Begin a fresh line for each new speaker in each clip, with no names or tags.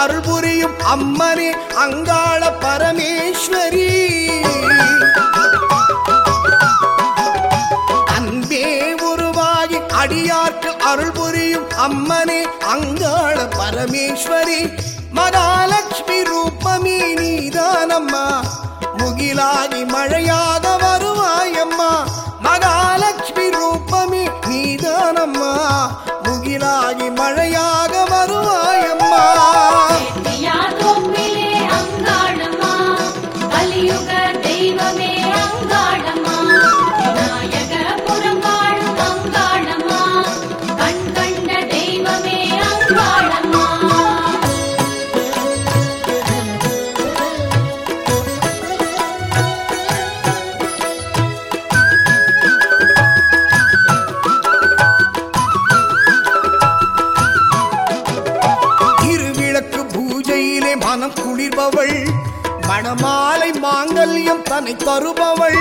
அருள் புரியும் அம்மனே அங்காள பரமேஸ்வரி அன்பே உருவாகி அடியார்க்கு அருள் புரியும் அம்மனே அங்காள பரமேஸ்வரி மகாலட்சுமி ரூபமீ நீதானம்மா முகிலாகி மழையாக வருவாயம்மா மகாலட்சுமி ரூபமி நீதானம்மா முகிலாகி மழையாக வருவாயம்மா
தோப்பிலே அங்காளம்மா கலியுக தெய்வமே அங்காளம்மா விநாயக புறங்காடும் அங்காளம்மா கண் கண்ட தெய்வமே அங்காளம்மா
திருவிளக்கு பூஜையிலே மனம் குளிர்பவள் மணமாலை மாங்கல்யம் தன்னை தருபவள்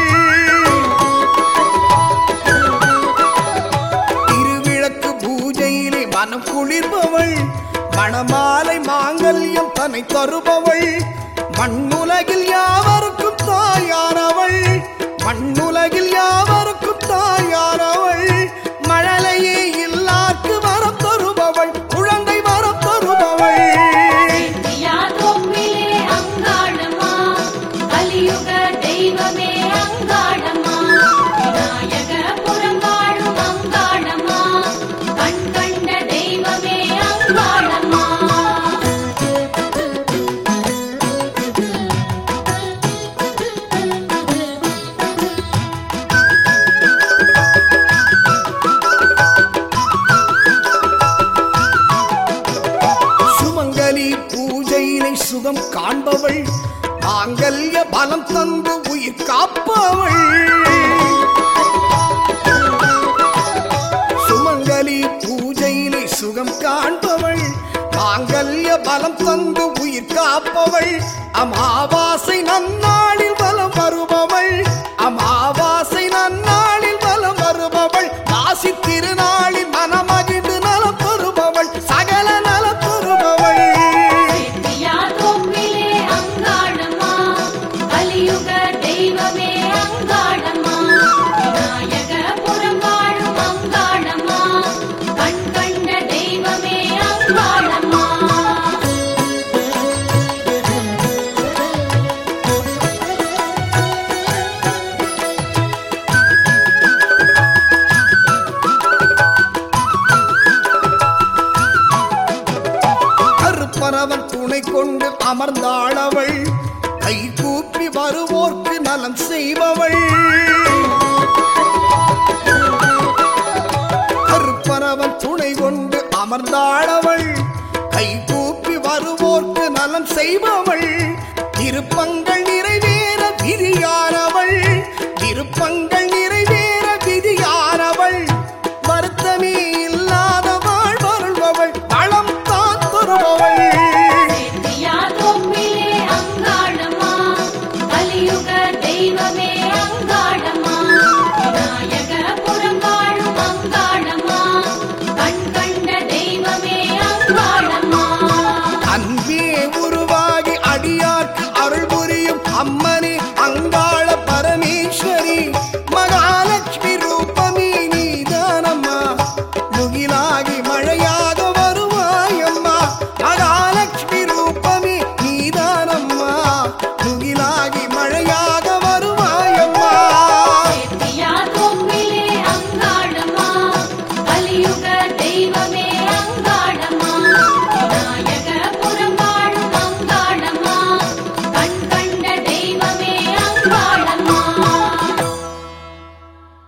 திருவிளக்கு பூஜையிலே மனம் குளிர்பவள் மணமாலை மாங்கல்யம் தன்னை தருபவள் மண்ணுலகில் யாவருக்கும் தாயானவள் மண்ணுலகில் யாவருக்கும் தாயானவள் மழலையே இல்லாக்கு வரம் தருபவள் குழந்தை வரம் தருபவள்
தோப்பிலே அங்காளம்மா கலியுக தெய்வமே அங்காளம்மா விநாயக புறங்காடும் அங்காளம்மா கண் கண்ட தெய்வமே அங்காளம்மா
சுமங்கலி பூஜையினை சுகம் காண்பவள் மாங்கல்ய பலம் தந்து உயிர் காப்பவள் சுமங்கலி பூஜையினை சுகம் காண்பவள் மாங்கல்ய பலம் தந்து உயிர் காப்பவள் அமாவாசை நன்னாளில் பலம் வருபவள் அமாவாசை நன்னாளில் பலம் வருபவள் மாசி திருநாளில் மனமகிழ்ந்து நலம் பெறுபவள் சகல நலம் பெறுபவள்
தோப்பிலே அங்காளம்மா கலியுக தெய்வமே அங்காளம்மா விநாயக புறங்காடும் அங்காளம்மா கண் கண்ட தெய்வமே அங்காளம்மா
கருப்பரவன் துணை கொண்டு அமர்ந்தாளவள் கை கூப்பி வருவோர்க்கு நலம் செய்பவள் கருப்பரவன் துணை கொண்டு அமர்ந்தாளவள் கை கூப்பி வருவோர்க்கு நலம் செய்பவள் திருப்பங்கள் நிறைவேற விதியானவள் திருப்பங்கள் நிறைவேற விதியானவள் வருத்தமே இல்லாத வாழ்வருள்பவள் வளம் தான் தருபவள்
தோப்பிலே அங்காளம்மா கலியுக தெய்வமே அங்காளம்மா விநாயக புறங்காடும் அங்காளம்மா கண் கண்ட தெய்வமே அங்காளம்மா
அன்பே உருவாகி அடியார்க்கு அருள் புரியும் அம்மன்